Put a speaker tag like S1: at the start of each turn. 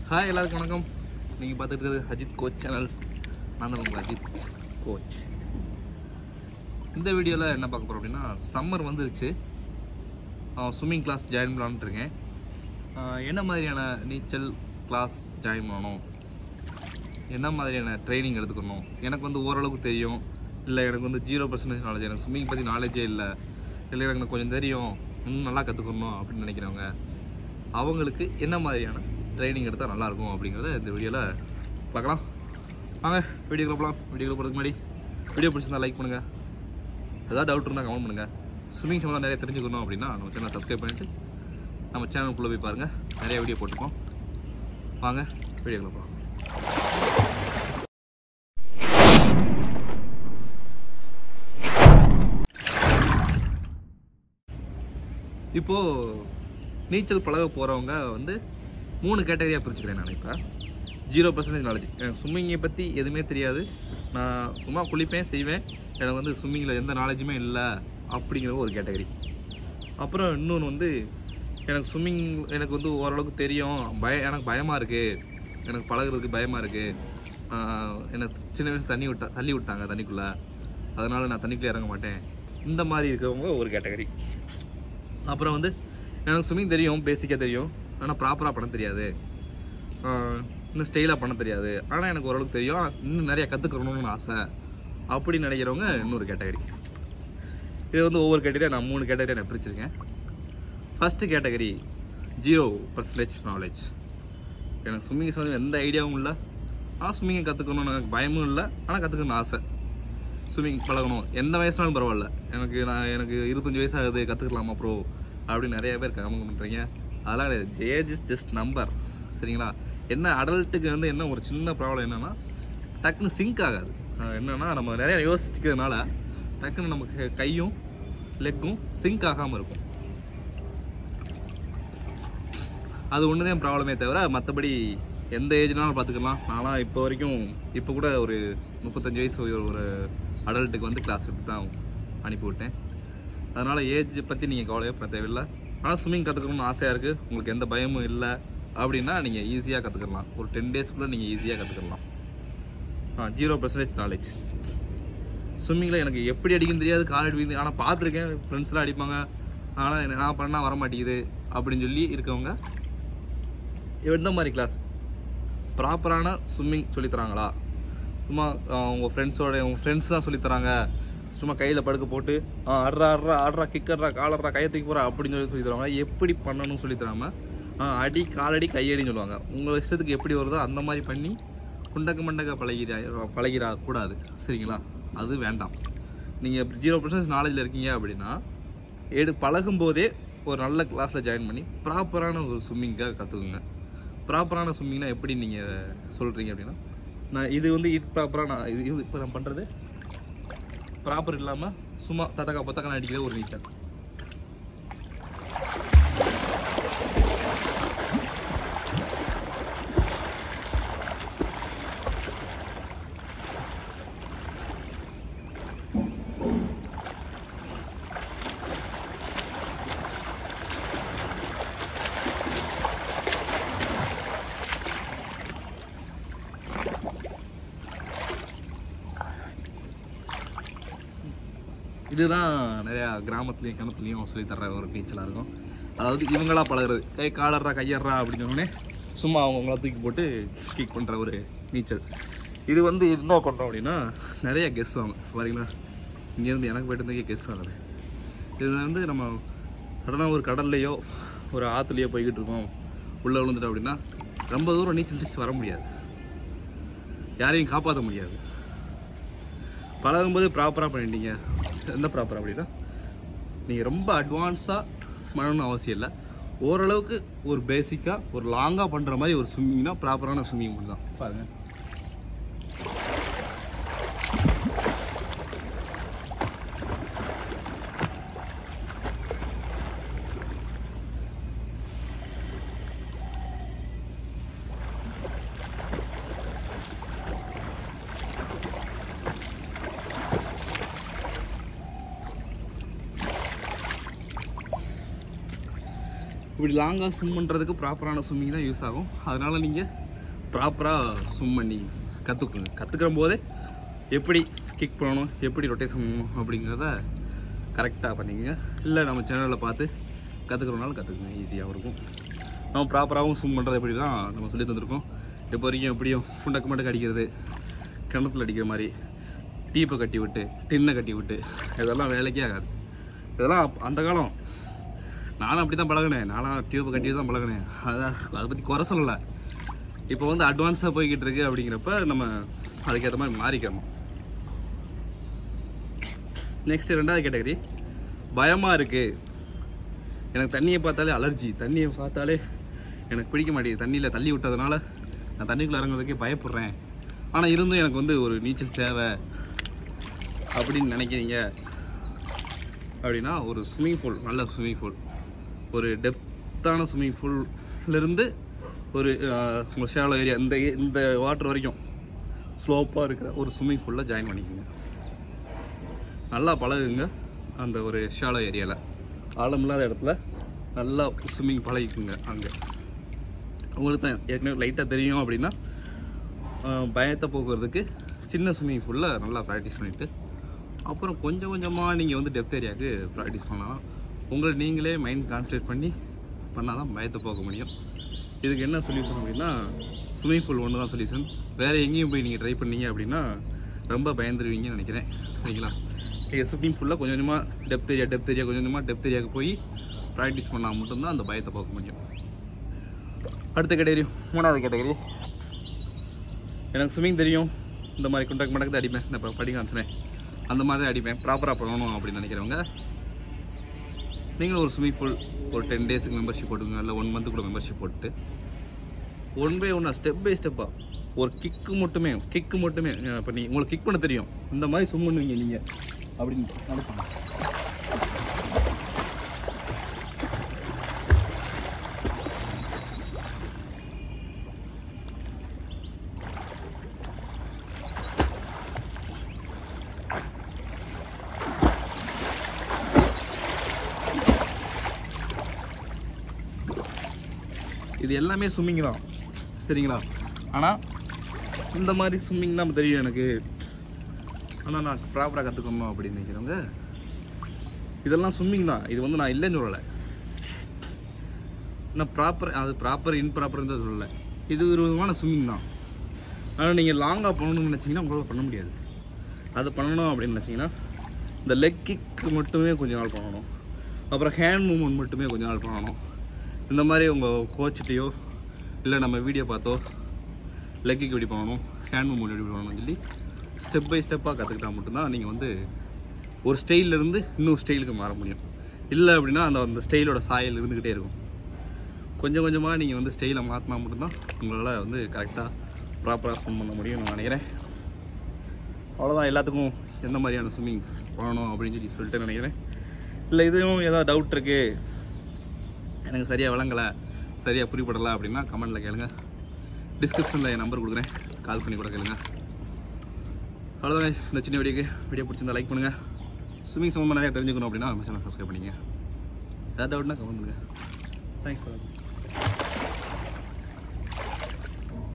S1: Hi எல்லாருக்கும் வணக்கம் நீங்கள் பார்த்துட்டு இருக்கிறது அஜித் கோச் சேனல் நான் தான் உங்கள் அஜித் கோச் இந்த வீடியோவில் என்ன பார்க்க போகிறோம் அப்படின்னா சம்மர் வந்துருச்சு ஸ்விம்மிங் கிளாஸ் ஜாயின் பண்ணலான்ட்டு இருக்கேன் ஆஹ் என்ன மாதிரியான நீச்சல் கிளாஸ் ஜாயின் பண்ணணும் என்ன மாதிரியான ட்ரைனிங் எடுத்துக்கணும் எனக்கு வந்து ஓரளவுக்கு தெரியும் இல்லை எனக்கு வந்து ஜீரோ பர்சன்டேஜ் நாலேஜ் எனக்கு ஸ்விம்மிங் பற்றி நாலேஜே இல்லை இல்லை எனக்கு கொஞ்சம் தெரியும் இன்னும் நல்லா கற்றுக்கணும் அப்படின்னு நினைக்கிறவங்க அவங்களுக்கு என்ன மாதிரியான ட்ரைனிங் எடுத்தால் நல்லாயிருக்கும் அப்படிங்கிறத இந்த வீடியோவில் பார்க்கலாம் வாங்க வீடியோக்குள்ள போகலாம் வீடியோக்குள்ள போகிறதுக்கு முன்னாடி வீடியோ பிடிச்சிருந்தா லைக் பண்ணுங்கள் ஏதாவது டவுட் இருந்தால் கமெண்ட் பண்ணுங்கள் ஸ்விம்மிங் சம்மந்தம் நிறைய தெரிஞ்சுக்கணும் அப்படின்னா நம்ம சேனல் சப்ஸ்கிரைப் பண்ணிவிட்டு நம்ம சேனலுக்குள்ளே போய் பாருங்கள் நிறைய வீடியோ போட்டுருக்கோம் வாங்க வீடியோக்குள்ள போகலாம் இப்போது நீச்சல் பழக போகிறவங்க வந்து மூணு கேட்டகரியாக பிரிச்சுக்கிறேன் நான் இப்போ ஜீரோ பர்சன்டேஜ் நாலேஜ் எனக்கு ஸ்விம்மிங்கை பற்றி எதுவுமே தெரியாது நான் சும்மா குளிப்பேன் செய்வேன் எனக்கு வந்து ஸ்விம்மிங்கில் எந்த நாலேஜுமே இல்லை அப்படிங்கிற ஒரு கேட்டகரி அப்புறம் இன்னொன்று வந்து எனக்கு ஸ்விம்மிங் எனக்கு வந்து ஓரளவுக்கு தெரியும் பய எனக்கு பயமாக இருக்குது எனக்கு பழகுறதுக்கு பயமாக இருக்குது எனக்கு சின்ன வயசு தண்ணி விட்டா தள்ளி விட்டாங்க தண்ணிக்குள்ளே அதனால் நான் தண்ணிக்குள்ளே இறங்க மாட்டேன் இந்த மாதிரி இருக்கிறவங்க ஒரு கேட்டகரி அப்புறம் வந்து எனக்கு ஸ்விம்மிங் தெரியும் பேசிக்காக தெரியும் ஆனால் ப்ராப்பராக பண்ண தெரியாது ஆஹ் இன்னும் ஸ்டைலாக பண்ண தெரியாது ஆனால் எனக்கு ஓரளவுக்கு தெரியும் ஆனா இன்னும் நிறைய கற்றுக்கணும்னு ஆசை அப்படி நினைக்கிறவங்க இன்னொரு கேட்டகரி இது வந்து ஒவ்வொரு கேட்டகரியாக நான் மூணு கேட்டகரியாக நான் பிரிச்சிருக்கேன் first category zero percentage knowledge எனக்கு ஸ்விம்மிங் சம்மந்தம் எந்த ஐடியாவும் இல்லை ஆனால் ஸ்விம்மிங்கை கற்றுக்கணும்னு எனக்கு பயமும் இல்லை ஆனால் கற்றுக்கணும்னு ஆசை ஸ்விம்மிங் பழகணும் எந்த வயசுனாலும் பரவாயில்ல எனக்கு நான் எனக்கு இருபத்தஞ்சி வயசு ஆகுது கற்றுக்கலாமா ப்ரோ அப்படின்னு நிறைய பேர் கமெண்ட் பண்ணுறீங்க அதெல்லாம் கிடையாது ஏஜ் இஸ் ஜஸ்ட் நம்பர் சரிங்களா என்ன அடல்ட்டுக்கு வந்து என்ன ஒரு சின்ன ப்ராப்ளம் என்னன்னா டக்குன்னு சிங்க் ஆகாது அஹ் என்னன்னா நம்ம நிறைய யோசிக்கிறதுனால டக்குன்னு நமக்கு கையும் லெக்கும் சிங்க் ஆகாமல் இருக்கும் அது ஒன்று தான் ப்ராப்ளமே தவிர மற்றபடி எந்த ஏஜ்னாலும் பார்த்துக்கலாம் நான்லாம் இப்போ வரைக்கும் இப்போ கூட ஒரு முப்பத்தஞ்சு வயசு ஒரு- ஒரு அடல்ட்டுக்கு வந்து கிளாஸ் எடுத்து தான் அனுப்பி விட்டேன் அதனால் ஏஜ் பற்றி நீங்கள் கவலையே பட தேவையில்லை ஆனால் ஸ்விம்மிங் கற்றுக்கணும்னு ஆசையாக இருக்குது உங்களுக்கு எந்த பயமும் இல்லை அப்படின்னா நீங்கள் ஈஸியாக கற்றுக்கலாம் ஒரு டென் டேஸ்க்குள்ளே நீங்கள் ஈஸியாக கற்றுக்கலாம் ஆ ஜீரோ பர்சன்டேஜ் நாலேஜ் ஸ்விம்மிங்கில் எனக்கு எப்படி அடிக்கும் தெரியாது கால் அடிப்பீங்க ஆனால் பார்த்துருக்கேன் ஃப்ரெண்ட்ஸ்லாம் அடிப்பாங்க ஆனால் நான் பண்ணால் வர மாட்டேங்குது அப்படின்னு சொல்லி இருக்கவங்க எந்த மாதிரி கிளாஸ் ப்ராப்பரான ஸ்விம்மிங் சொல்லித்தராங்களா சும்மா ஆஹ், உங்க ஃப்ரெண்ட்ஸோட உங்க ஃப்ரெண்ட்ஸ் தான் சொல்லித்தராங்க சும்மா கையில் படுக்க போட்டு ஆ, ஆடுறா ஆடுறா ஆடுறா கிக்கர்றா காலர்றா கையை தூக்கி போகிறா அப்படின்னு சொல்லி சொல்லி தருவாங்க எப்படி பண்ணணும்னு சொல்லி தராம ஆ, அடி காலடி கையடின்னு சொல்லுவாங்க உங்கள் இஷ்டத்துக்கு எப்படி வருதோ அந்த மாதிரி பண்ணி குண்டக்க மண்டக்க பழகிறா பழகிறா கூடாது சரிங்களா அது வேண்டாம் நீங்கள் ஜீரோ பர்சன்ட் நாலேஜில் இருக்கீங்க அப்படின்னா எடு பழகும் போதே ஒரு நல்ல கிளாஸில் ஜாயின் பண்ணி ப்ராப்பரான ஒரு ஸ்விம்மிங்காக கற்றுக்குங்க ப்ராப்பரான ஸ்விம்மிங்னா எப்படி நீங்கள் சொல்கிறீங்க அப்படின்னா நான் இது வந்து இது ப்ராப்பராக நான் இது இது இப்போ நான் பண்ணுறது ப்ராப்பர் இல்லாமல் சும்மா தத்தக்கா பத்தக்கா அடிக்கிற ஒரு நீச்சல் இதுதான் நிறையா கிராமத்துலேயும் கிணத்துலையும் சொல்லி தர்ற ஒரு நீச்சலாக இருக்கும் அதாவது இவங்களா பழகுறது கை காலர்றா கையறா அப்படின்னு சொன்னோடனே சும்மா அவங்கவுங்களா தூக்கி போட்டு கிக் பண்ணுற ஒரு நீச்சல் இது வந்து என்ன பண்ணுறோம் அப்படின்னா நிறைய கெஸ் ஆகும் பாருங்களா இங்கேருந்து எனக்கு போயிட்டு இருந்தே கெஸ் ஆகுது இது வந்து நம்ம சடனாக ஒரு கடல்லையோ ஒரு ஆற்றுலையோ போய்கிட்டு இருக்கோம் உள்ளே விழுந்துட்டோம் அப்படின்னா ரொம்ப தூரம் நீச்சல் அடிச்சு வர முடியாது யாரையும் காப்பாற்ற முடியாது பழகும்போது ப்ராப்பராக பண்ணிட்டீங்க எந்த ப்ராப்பராக அப்படின்னா நீங்கள் ரொம்ப அட்வான்ஸாக பண்ணணும்னு அவசியம் இல்லை ஓரளவுக்கு ஒரு பேசிக்காக ஒரு லாங்காக பண்ணுற மாதிரி ஒரு ஸ்விம்மிங்னா ப்ராப்பரான ஸ்விம்மிங் மட்டும் தான் பாருங்க இப்படி லாங்காக ஸ்விம் பண்ணுறதுக்கு ப்ராப்பரான ஸ்விம்மிங் தான் யூஸ் ஆகும் அதனால் நீங்கள் ப்ராப்பராக ஸ்விம் பண்ணி கற்றுக்குங்க கற்றுக்கிற போதே எப்படி கிக் பண்ணணும் எப்படி ரொட்டேஷன் பண்ணணும் அப்படிங்கிறத கரெக்டாக பண்ணிக்கங்க இல்லை நம்ம சேனலில் பார்த்து கற்றுக்கிறனால கற்றுக்குங்க ஈஸியாகவும் இருக்கும் நம்ம ப்ராப்பராகவும் ஸ்விம் பண்ணுறது எப்படி தான் நம்ம சொல்லி தந்திருக்கோம் இப்போ வரைக்கும் எப்படியும் ஃபுண்டக்கு மட்டும் அடிக்கிறது கிணத்துல அடிக்கிற மாதிரி டீப்பை கட்டி விட்டு டின்னை கட்டி விட்டு இதெல்லாம் வேலைக்கே ஆகாது இதெல்லாம் அப்ப- அந்த காலம் நானும் அப்படி தான் பழகினேன் நானும் டியூப்பை கட்டி தான் பழகினேன் அதான் அதை பற்றி குறை சொல்லலை இப்போ வந்து அட்வான்ஸாக போய்கிட்டு இருக்கு அப்படிங்கிறப்ப நம்ம அதுக்கேற்ற மாதிரி மாறிக்கணும் நெக்ஸ்ட் ரெண்டாவது கேட்டகரி பயமாக இருக்குது எனக்கு தண்ணியை பார்த்தாலே அலர்ஜி தண்ணியை பார்த்தாலே எனக்கு பிடிக்க மாட்டேங்குது தண்ணியில் தள்ளி விட்டதுனால நான் தண்ணிக்குள்ளே இறங்குறதுக்கே பயப்படுறேன் ஆனால் இருந்தும் எனக்கு வந்து ஒரு நீச்சல் தேவை அப்படின்னு நினைக்கிறீங்க அப்படின்னா ஒரு ஸ்விம்மிங் பூல் நல்ல ஸ்விம்மிங் பூல் ஒரு டெப்த்தான ஸ்விம்மிங் பூல்லேருந்து ஒரு ஆஹ், உங்கள் ஷேலோ ஏரியா இந்த இந்த வாட்டர் வரைக்கும் ஸ்லோப்பாக இருக்கிற ஒரு ஸ்விம்மிங் பூலில் ஜாயின் பண்ணிக்கோங்க நல்லா பழகுங்க அந்த ஒரு ஷாலோ ஏரியாவில் ஆழம் இல்லாத இடத்துல நல்லா ஸ்விம்மிங் பழகிக்குங்க அங்கே உங்களுக்கு தான் ஏற்கனவே லைட்டாக தெரியும் அப்படின்னா ஆஹ், பயத்தை போக்குறதுக்கு சின்ன ஸ்விம்மிங் பூலில் நல்லா ப்ராக்டிஸ் பண்ணிவிட்டு அப்புறம் கொஞ்சம் கொஞ்சமாக நீங்கள் வந்து டெப்த் ஏரியாவுக்கு ப்ராக்டிஸ் பண்ணலாம் உங்களை நீங்களே மைண்ட் கான்சன்ட்ரேட் பண்ணி பண்ணால் தான் பயத்தை போக்க முடியும் இதுக்கு என்ன சொல்யூஷன் அப்படின்னா ஸ்விம்மிங் பூல் ஒன்று தான் சொல்யூஷன் வேறு எங்கேயும் போய் நீங்கள் ட்ரை பண்ணீங்க அப்படின்னா ரொம்ப பயந்துருவீங்கன்னு நினைக்கிறேன் சரிங்களா நீங்கள் ஸ்விம்மிங் பூலில் கொஞ்சம் கொஞ்சமாக டெப்த் ஏரியா டெப்த் ஏரியா கொஞ்சம் கொஞ்சமாக டெப்த் ஏரியாவுக்கு போய் ப்ராக்டிஸ் பண்ணால் மட்டும்தான் அந்த பயத்தை போக்க முடியும் அடுத்த கேட்டகரி மூணாவது கேட்டகரி எனக்கு ஸ்விம்மிங் தெரியும் இந்த மாதிரி குண்டக்கு மடக்கு அடிப்பேன் நான் இப்போ படிக்க ஆரம்பிச்சேன் அந்த மாதிரி தான் அடிப்பேன் ப்ராப்பராக பண்ணணும் அப்படின்னு நினைக்கிறவங்க நீங்களும் ஒரு ஸ்விம்மிங் பூல் ஒரு டென் டேஸுக்கு மெம்பர்ஷிப் போட்டுங்க இல்லை ஒன் மந்த்து கூட மெம்பர்ஷிப் போட்டு ஒன் பை ஒன்னாக ஸ்டெப் பை ஸ்டெப்பாக ஒரு கிக்கு மட்டுமே கிக்கு மட்டுமே இப்போ நீ உங்களுக்கு கிக் பண்ண தெரியும் இந்த மாதிரி ஸ்விம் பண்ணுவீங்க நீங்கள் அப்படின்னு நினைப்பாங்க இது எல்லாமே ஸ்விம்மிங் தான் சரிங்களா ஆனால் இந்த மாதிரி ஸ்விம்மிங் தான் தெரியும் எனக்கு ஆனால் நான் ப்ராப்பராக கற்றுக்கணும் அப்படின்னு நினைக்கிறவங்க இதெல்லாம் ஸ்விம்மிங் தான் இது வந்து நான் இல்லைன்னு சொல்லலை நான் ப்ராப்பர் அது ப்ராப்பர் இன்ப்ராப்பர் தான் சொல்லலை இது ஒரு விதமான ஸ்விம்மிங் தான் ஆனால் நீங்கள் லாங்காக பண்ணணும்னு நினச்சிங்கன்னா உங்களால் பண்ண முடியாது அது பண்ணணும் அப்படின்னு நினச்சிங்கன்னா இந்த லெக் கிக்கு மட்டுமே கொஞ்ச நாள் பண்ணணும் அப்புறம் ஹேண்ட் மூவ்மெண்ட் மட்டுமே கொஞ்ச நாள் பண்ணணும் இந்த மாதிரி உங்கள் கோச்சிட்டையோ இல்லை நம்ம வீடியோ பார்த்தோ லெக் கிக் எப்படி பண்ணணும் ஹேண்ட் மூவ்மெண்ட் எப்படி பண்ணணும்னு சொல்லி ஸ்டெப் பை ஸ்டெப்பாக கற்றுக்கிட்டா மட்டும்தான் நீங்கள் வந்து ஒரு ஸ்டைல்ல இருந்து இன்னொரு ஸ்டைலுக்கு மாற முடியும் இல்லை அப்படின்னா அந்த அந்த ஸ்டைலோட சாயல் இருந்துக்கிட்டே இருக்கும் கொஞ்சம் கொஞ்சமாக நீங்கள் வந்து ஸ்டைலை மாற்றினா மட்டும்தான் உங்களால் வந்து கரெக்டாக ப்ராப்பராக ஸ்விம் பண்ண முடியும் நான் நினைக்கிறேன் அவ்வளோதான் எல்லாத்துக்கும் எந்த மாதிரியான ஸ்விம்மிங் பண்ணணும் அப்படின்னு சொல்லி சொல்லிட்டு நினைக்கிறேன் இல்லை இதுவும் ஏதாவது டவுட் இருக்குது எனக்கு சரியாக விளங்கலை சரியாக புரியப்படலை அப்படின்னா கமெண்ட்டில் கேளுங்க டிஸ்கிரிப்ஷனில் என் நம்பர் கொடுக்குறேன் கால் பண்ணி கூட கேளுங்க அவ்வளோதான் guys. இந்த சின்ன வீடியோக்கு வீடியோ பிடிச்சிருந்தா லைக் பண்ணுங்கள் ஸ்விம்மிங் சம்மந்தமாக நிறைய தெரிஞ்சுக்கணும் அப்படின்னா நம்ம சேனல் சப்ஸ்கிரைப் பண்ணிங்க ஏதாவது டவுட்னா கமெண்ட் பண்ணுங்கள் தேங்க்ஸ் ஃபார்